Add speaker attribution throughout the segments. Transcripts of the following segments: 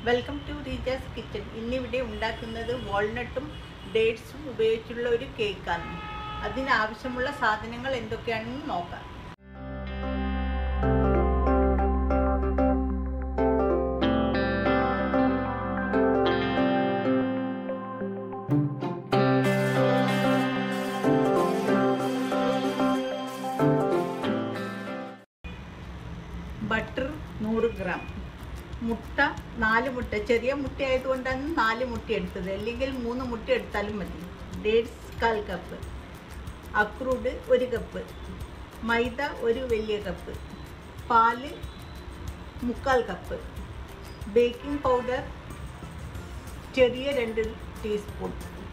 Speaker 1: welcome to Reeja's kitchen ഇന്നിവിടെ ഉണ്ടാക്കുന്നത് വാൾനട്ടും ഡേറ്റ്സും ഉപയോഗിച്ചുള്ള ഒരു കേക്കാണ് അതിനാവശ്യമുള്ള സാധനങ്ങൾ എന്തൊക്കെയാണെന്ന് നോക്കാം ബട്ടർ നൂറ് ഗ്രാം മുട്ട നാല് മുട്ട ചെറിയ മുട്ട ആയതുകൊണ്ടാണ് നാല് മുട്ട എടുത്തത് അല്ലെങ്കിൽ മൂന്ന് മുട്ട എടുത്താലും മതി ഡേറ്റ്സ് കാൽ കപ്പ് അക്രൂഡ് ഒരു കപ്പ് മൈദ ഒരു വലിയ കപ്പ് പാല് മുക്കാൽ കപ്പ് ബേക്കിംഗ് പൗഡർ ചെറിയ രണ്ട് ടീസ്പൂൺ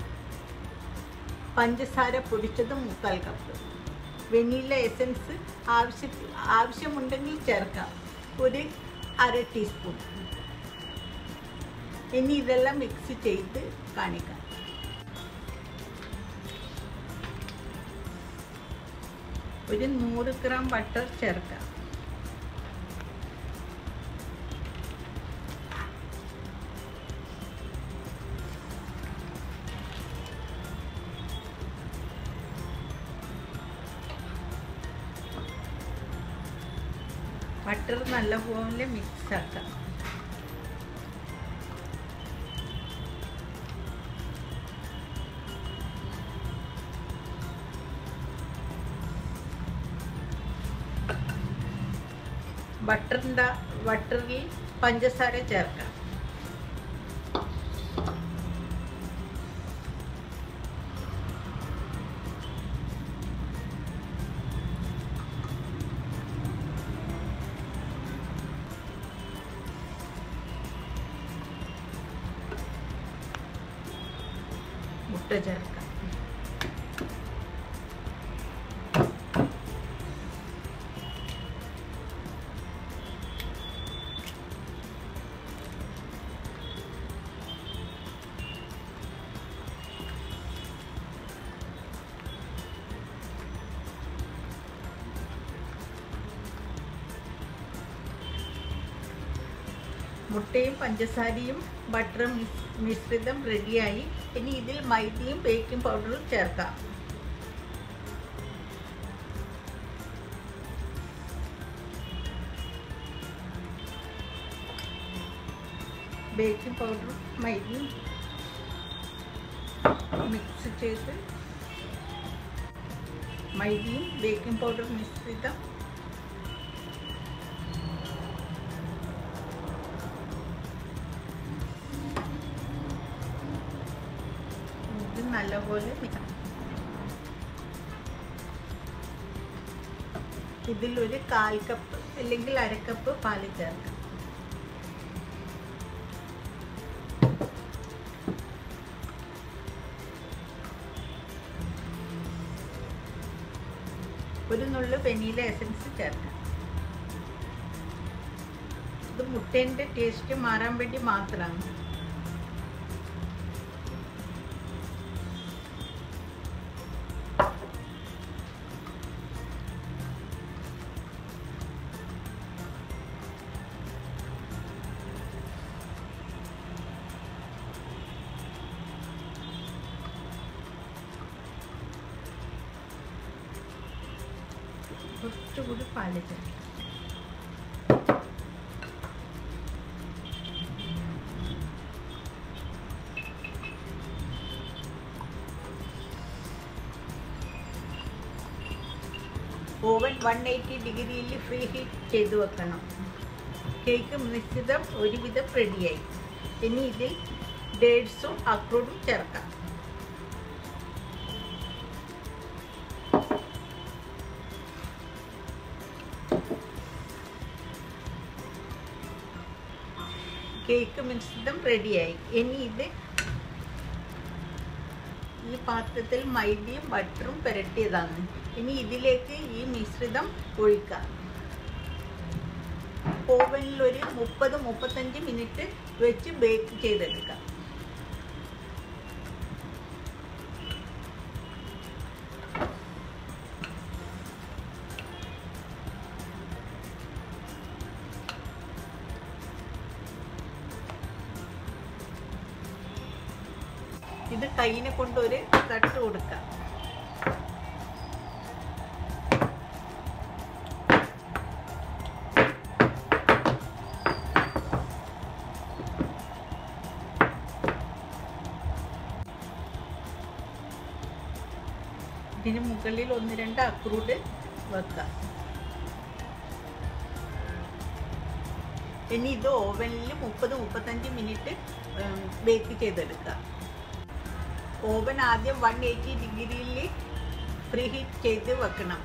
Speaker 1: പഞ്ചസാര പൊടിച്ചത് മുക്കാൽ കപ്പ് വെനില എസൻസ് ആവശ്യ ആവശ്യമുണ്ടെങ്കിൽ ചേർക്കാം ഒരു അര ടീസ്പൂൺ ഇനി ഇതെല്ലാം മിക്സ് ചെയ്ത് കാണിക്കാം ഒരു നൂറ് ഗ്രാം ബട്ടർ ചേർക്കാം ബട്ടർ നല്ലപോലെ മിക്സ് ആക്കാം ബട്ടറിൻ്റെ ബട്ടറിൽ പഞ്ചസാര ചേർക്കാം മുട്ട ചേർക്കാം മുട്ടയും പഞ്ചസാരയും ബട്ടറും മിശ്രിതം റെഡിയായി ഇനി ഇതിൽ മൈദയും ബേക്കിംഗ് പൗഡറും ചേർക്കാം ബേക്കിംഗ് പൗഡറും മൈദയും മിക്സ് ചെയ്ത് മൈദയും ബേക്കിംഗ് പൗഡർ മിശ്രിതം ഇത് നല്ലപോലെ മിക്സ് ഇതിലൊരു കാൽ കപ്പ് അല്ലെങ്കിൽ അരക്കപ്പ് പാല് ചേർക്കാം ഒരു നുള്ളു വെനീല എസൻസ് ചേർക്കാം ഇത് മുട്ടേൻ്റെ ടേസ്റ്റ് മാറാൻ വേണ്ടി മാത്രമാണ് കുറച്ചുകൂടി പാല് ചേർക്കാം ഓവൻ വൺ എയ്റ്റി ഡിഗ്രിയിൽ ഫ്രീ ഹീറ്റ് ചെയ്ത് വെക്കണം കേക്ക് മിശ്രിതം ഒരുവിധം റെഡിയായി ഇനി ഇതിൽ ഡേറ്റ്സും അക്രൂഡും ചേർക്കാം കേക്ക് മിശ്രിതം റെഡിയായി ഇനി ഇത് ഈ പാത്രത്തിൽ മൈദയും ബട്ടറും പുരട്ടിയതാണ് ഇനി ഇതിലേക്ക് ഈ മിശ്രിതം ഒഴിക്കാം ഓവനിൽ ഒരു മുപ്പത് മുപ്പത്തഞ്ച് മിനിറ്റ് വെച്ച് ബേക്ക് ചെയ്തെടുക്കാം ഇത് കൈനെ കൊണ്ട് ഒരു തട്ട് കൊടുക്കാം ഇതിന് മുകളിൽ ഒന്ന് രണ്ട് അക്രൂഡ് വെക്കാം ഇനി ഇത് ഓവനിൽ മുപ്പത് മുപ്പത്തഞ്ച് മിനിറ്റ് ബേക്ക് ചെയ്തെടുക്കാം ഓവൻ ആദ്യം വൺ എയ്റ്റി ഡിഗ്രിയിൽ പ്രീ ഹീറ്റ് ചെയ്ത് വെക്കണം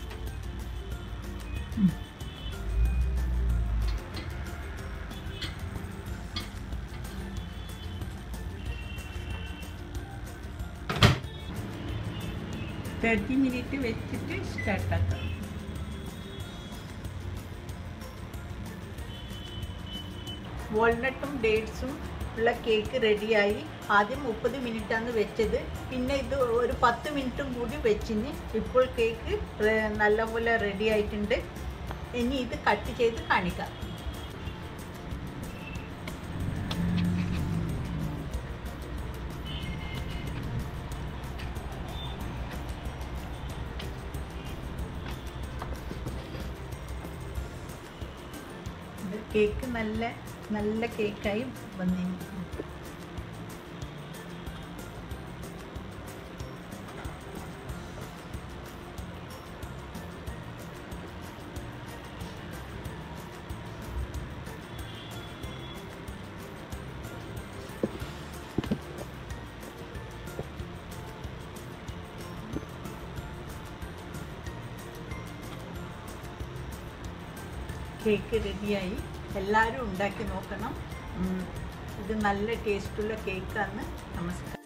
Speaker 1: തേർട്ടി മിനിറ്റ് വെച്ചിട്ട് സ്റ്റാർട്ടാക്കാം വാൾനട്ടും ഡേറ്റ്സും ഉള്ള കേക്ക് റെഡിയായി ആദ്യം മുപ്പത് മിനിറ്റാണ് വെച്ചത് പിന്നെ ഇത് ഒരു പത്ത് മിനിറ്റും കൂടി വെച്ചിന് ഇപ്പോൾ കേക്ക് റെ- നല്ലപോലെ റെഡി ആയിട്ടുണ്ട് ഇനി ഇത് കട്ട് ചെയ്ത് കാണിക്കാം ഇത് കേക്ക് നല്ല നല്ല കേക്കായി വന്നിരിക്കുന്നു കേക്ക് റെഡിയായി എല്ലാവരും ഉണ്ടാക്കി നോക്കണം ഉം, ഇത് നല്ല ടേസ്റ്റുള്ള കേക്കാണ് നമസ്കാരം